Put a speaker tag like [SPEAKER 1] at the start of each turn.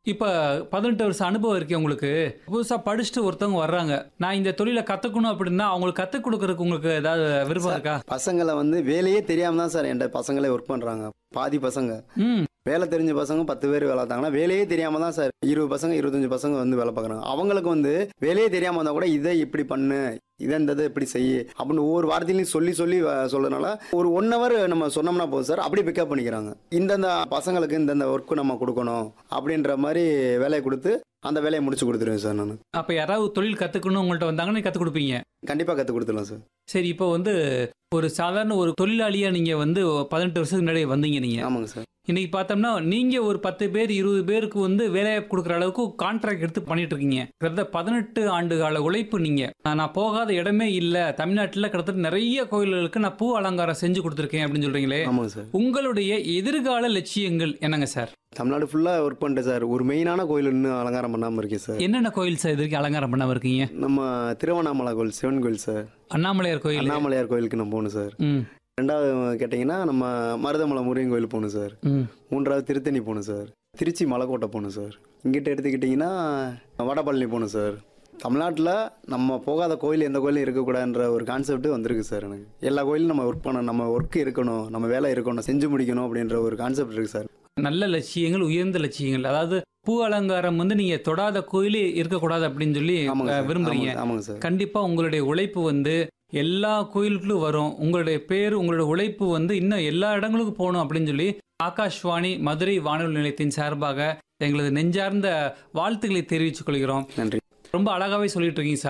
[SPEAKER 1] இப்ப பதினெட்டு வருஷம் அனுபவம் இருக்கே உங்களுக்கு புதுசா படிச்சுட்டு ஒருத்தவங்க வர்றாங்க நான் இந்த தொழிலை கத்துக்கணும் அப்படின்னா அவங்களுக்கு கத்துக் கொடுக்கறதுக்கு உங்களுக்கு ஏதாவது விருப்பம் இருக்கா
[SPEAKER 2] பசங்களை வந்து வேலையே தெரியாம தான் சார் என்கிட்ட பசங்களே ஒர்க் பண்றாங்க பாதி பசங்க
[SPEAKER 1] ம்
[SPEAKER 2] வேலை தெரிஞ்ச பசங்க பத்து பேர் வேலை பார்த்தாங்கன்னா வேலையே தெரியாம தான் சார் இருபது பசங்க இருபத்தஞ்சு பசங்க வந்து வேலை பார்க்குறாங்க அவங்களுக்கு வந்து வேலையே தெரியாம இருந்தா கூட இதை இப்படி பண்ணு இதை இந்த இதை இப்படி செய்யு அப்படின்னு ஒவ்வொரு வார்த்தையிலையும் சொல்லி சொல்லி அஹ், சொல்றதுனால ஒரு ஒன் ஹவர் நம்ம சொன்னோம்னா போதும் சார் அப்படி பிக்கப் பண்ணிக்கிறாங்க இந்தந்த பசங்களுக்கு இந்தந்த ஒர்க்கு நம்ம கொடுக்கணும் அப்படின்ற மாதிரி வேலையை கொடுத்து அந்த வேலையை முடிச்சு கொடுத்துருவேன் சார் நான்
[SPEAKER 1] அப்ப யாராவது தொழில் கத்துக்கணும் உங்கள்ட்ட வந்தாங்கன்னா நீங்க கத்துக் கொடுப்பீங்க
[SPEAKER 2] கண்டிப்பாக கற்றுக் கொடுத்துடலாம் சார்
[SPEAKER 1] சரி இப்போ வந்து ஒரு சாதாரண ஒரு தொழிலாளியா நீங்க வந்து பதினெட்டு வருஷத்துக்கு முன்னாடி வந்தீங்க நீங்க
[SPEAKER 2] ஆமாங்க சார்
[SPEAKER 1] இன்னைக்கு பார்த்தோம்னா நீங்க ஒரு பத்து பேர் இருபது பேருக்கு வந்து வேலை கொடுக்குற அளவுக்கு கான்ட்ராக்ட் எடுத்து பண்ணிட்டு இருக்கீங்க கிட்டத்தட்ட பதினெட்டு ஆண்டு கால உழைப்பு நீங்க நான் நான் போகாத இடமே இல்ல தமிழ்நாட்டில் கிட்டத்தட்ட நிறைய கோயில்களுக்கு நான் பூ அலங்காரம் செஞ்சு கொடுத்துருக்கேன் அப்படின்னு சொல்றீங்களே
[SPEAKER 2] ஆமாங்க சார்
[SPEAKER 1] உங்களுடைய எதிர்கால லட்சியங்கள் என்னங்க சார்
[SPEAKER 2] தமிழ்நாடு ஃபுல்லாக ஒர்க் பண்ணிட்டேன் சார் ஒரு மெயினான கோயில் இன்னும் அலங்காரம் பண்ணாமல் இருக்கேன் சார்
[SPEAKER 1] என்னென்ன கோயில் சார் இதுக்கு அலங்காரம் பண்ணாம இருக்கீங்க
[SPEAKER 2] நம்ம திருவண்ணாமலை கோயில் சிவன் கோயில் சார்
[SPEAKER 1] அண்ணாமலையார் கோயில்
[SPEAKER 2] அண்ணாமலையார் கோயிலுக்கு நான் போகணும் சார்
[SPEAKER 1] ம்
[SPEAKER 2] ரெண்டாவது கேட்டிங்கன்னா நம்ம மருதமலை முருகன் கோயில் போகணும் சார்
[SPEAKER 1] ம்
[SPEAKER 2] மூன்றாவது திருத்தணி போகணும் சார் திருச்சி மலைக்கோட்டை போகணும் சார் இங்கிட்ட எடுத்துக்கிட்டிங்கன்னா வடபழனி போகணும் சார் தமிழ்நாட்டில் நம்ம போகாத கோயில் எந்த கோயிலும் இருக்கக்கூடாதுன்ற ஒரு கான்செப்ட் வந்திருக்கு சார் எனக்கு எல்லா கோயிலும் நம்ம ஒர்க் பண்ணணும் நம்ம ஒர்க் இருக்கணும் நம்ம வேலை இருக்கணும் செஞ்சு முடிக்கணும் அப்படின்ற ஒரு கான்செப்ட் இருக்குது சார்
[SPEAKER 1] நல்ல லட்சியங்கள் உயர்ந்த லட்சியங்கள் அதாவது பூ அலங்காரம் வந்து நீங்க தொடாத கோயிலே இருக்கக்கூடாது அப்படின்னு சொல்லி
[SPEAKER 2] ஆமாங்க
[SPEAKER 1] அஹ்,
[SPEAKER 2] சார்
[SPEAKER 1] விரும்புறீங்க
[SPEAKER 2] ஆமாங்க, ஆமாங்க சார்
[SPEAKER 1] கண்டிப்பா உங்களுடைய உழைப்பு வந்து எல்லா கோயிலுக்குள்ளும் வரும் உங்களுடைய பேர் உங்களுடைய உழைப்பு வந்து இன்னும் எல்லா இடங்களுக்கும் போகணும் அப்படின்னு சொல்லி ஆகாஷ்வாணி மதுரை வானொலி நிலையத்தின் சார்பாக எங்களது நெஞ்சார்ந்த வாழ்த்துக்களை தெரிவித்துக் கொள்கிறோம்
[SPEAKER 2] நன்றி
[SPEAKER 1] ரொம்ப அழகாவே சொல்லிட்டு இருக்கீங்க சார்